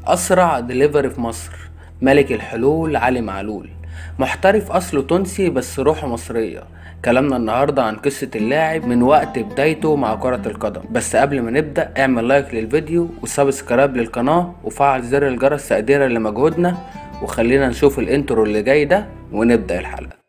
أسرع دليفري في مصر ملك الحلول علي معلول محترف أصله تونسي بس روحه مصرية كلامنا النهاردة عن قصة اللاعب من وقت بدايته مع كرة القدم بس قبل ما نبدأ اعمل لايك للفيديو وسبسكرايب للقناة وفعل زر الجرس تقديرا لمجهودنا وخلينا نشوف الانترو اللي جاي ده ونبدأ الحلقة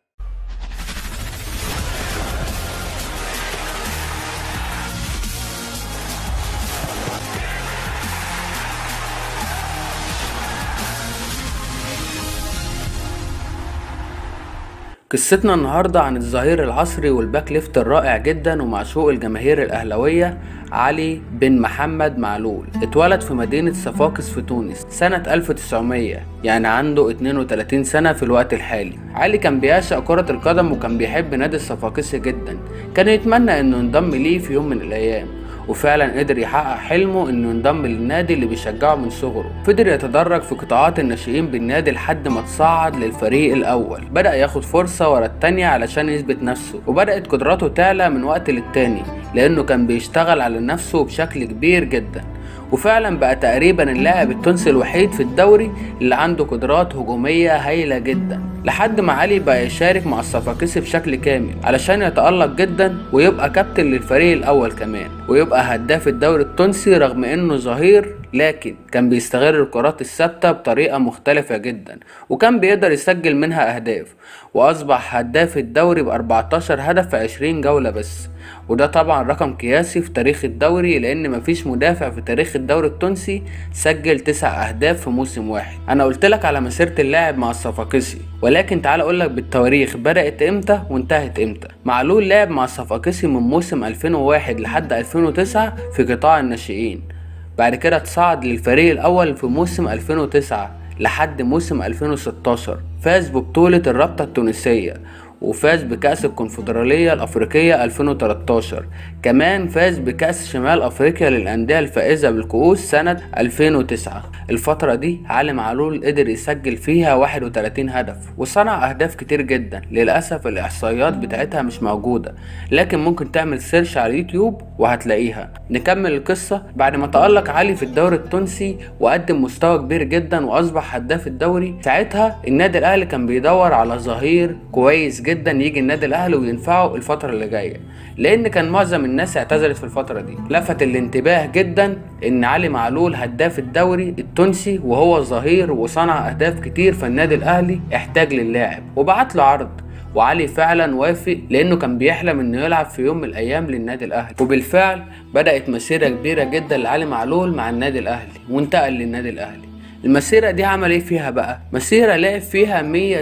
قصتنا النهاردة عن الظهير العصري والباك ليفت الرائع جدا ومعشوق الجماهير الأهلوية علي بن محمد معلول اتولد في مدينة صفاقس في تونس سنة 1900 يعني عنده 32 سنة في الوقت الحالي علي كان بيعشق كرة القدم وكان بيحب نادي الصفاقسي جدا كان يتمنى انه ينضم ليه في يوم من الايام وفعلا قدر يحقق حلمه انه ينضم للنادي اللي بيشجعه من صغره فضل يتدرج في قطاعات الناشئين بالنادي لحد ما تصعد للفريق الاول بدا ياخد فرصه ورا التانية علشان يثبت نفسه وبدات قدراته تعلى من وقت للتاني لانه كان بيشتغل على نفسه بشكل كبير جدا وفعلا بقى تقريبا اللاعب التونسي الوحيد في الدوري اللي عنده قدرات هجومية هايلة جدا لحد ما علي بقى يشارك مع الصفاقسي بشكل كامل علشان يتألق جدا ويبقى كابتن للفريق الأول كمان ويبقى هداف الدوري التونسي رغم انه ظهير لكن كان بيستغل الكرات الثابتة بطريقة مختلفة جدا وكان بيقدر يسجل منها أهداف وأصبح هداف الدوري ب 14 هدف في 20 جولة بس وده طبعا رقم قياسي في تاريخ الدوري لأن مفيش مدافع في تاريخ الدوري التونسي سجل تسع أهداف في موسم واحد أنا قلت لك على مسيرة اللاعب مع الصفاقسي ولكن تعال أقول لك بالتواريخ بدأت إمتى وانتهت إمتى معلول لعب مع الصفاقسي من موسم 2001 لحد 2009 في قطاع الناشئين بعد كده اتصعد للفريق الأول في موسم 2009 لحد موسم 2016 فاز ببطولة الرابطة التونسية وفاز بكأس الكونفدرالية الأفريقية 2013 كمان فاز بكأس شمال أفريقيا للأندية الفائزة بالكؤوس سنة 2009 الفترة دي علي معلول قدر يسجل فيها 31 هدف وصنع أهداف كتير جدا للأسف الإحصائيات بتاعتها مش موجودة لكن ممكن تعمل سيرش على اليوتيوب وهتلاقيها نكمل القصة بعد ما تألق علي في الدوري التونسي وقدم مستوى كبير جدا وأصبح هداف الدوري ساعتها النادي الأهلي كان بيدور على ظهير كويس جدا يجي النادي الاهلي وينفعه الفتره اللي جايه لان كان معظم الناس اعتزلت في الفتره دي لفت الانتباه جدا ان علي معلول هداف الدوري التونسي وهو ظهير وصنع اهداف كتير فالنادي الاهلي احتاج للاعب وبعت له عرض وعلي فعلا وافق لانه كان بيحلم انه يلعب في يوم من الايام للنادي الاهلي وبالفعل بدات مسيره كبيره جدا لعلي معلول مع النادي الاهلي وانتقل للنادي الاهلي المسيرة دي عمل ايه فيها بقى؟ مسيرة لعب فيها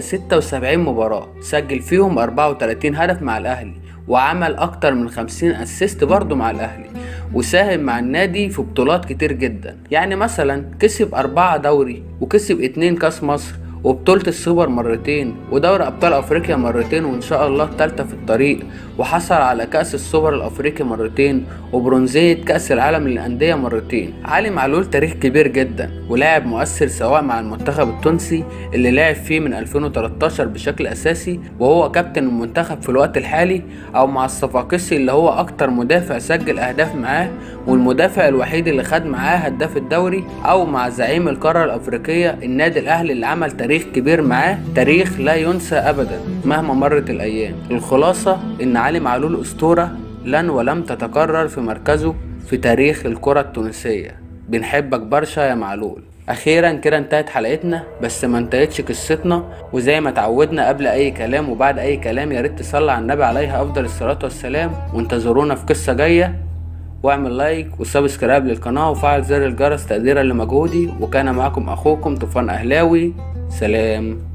176 مباراة سجل فيهم 34 هدف مع الأهلي وعمل أكتر من 50 أسيست برضه مع الأهلي وساهم مع النادي في بطولات كتير جدا يعني مثلا كسب أربعة دوري وكسب اتنين كاس مصر وبطولة السوبر مرتين ودوري أبطال أفريقيا مرتين وإن شاء الله التالتة في الطريق وحصل على كأس السوبر الأفريقي مرتين وبرونزية كأس العالم للأندية مرتين علي معلول تاريخ كبير جدا ولاعب مؤثر سواء مع المنتخب التونسي اللي لعب فيه من 2013 بشكل أساسي وهو كابتن المنتخب في الوقت الحالي أو مع الصفاقسي اللي هو أكتر مدافع سجل أهداف معاه والمدافع الوحيد اللي خد معاه هداف الدوري أو مع زعيم القارة الأفريقية النادي الأهلي اللي عمل تاريخ كبير معاه تاريخ لا ينسى أبدا مهما مرت الأيام الخلاصة إن علي معلول أسطورة لن ولم تتكرر في مركزه في تاريخ الكرة التونسية بنحبك برشا يا معلول اخيرا كده انتهت حلقتنا بس ما انتهتش قصتنا وزي ما اتعودنا قبل اي كلام وبعد اي كلام يا ريت تصلي على النبي عليه افضل الصلاه والسلام وانتظرونا في قصه جايه واعمل لايك وسبسكرايب للقناه وفعل زر الجرس تقديرا لمجهودي وكان معكم اخوكم طوفان اهلاوي سلام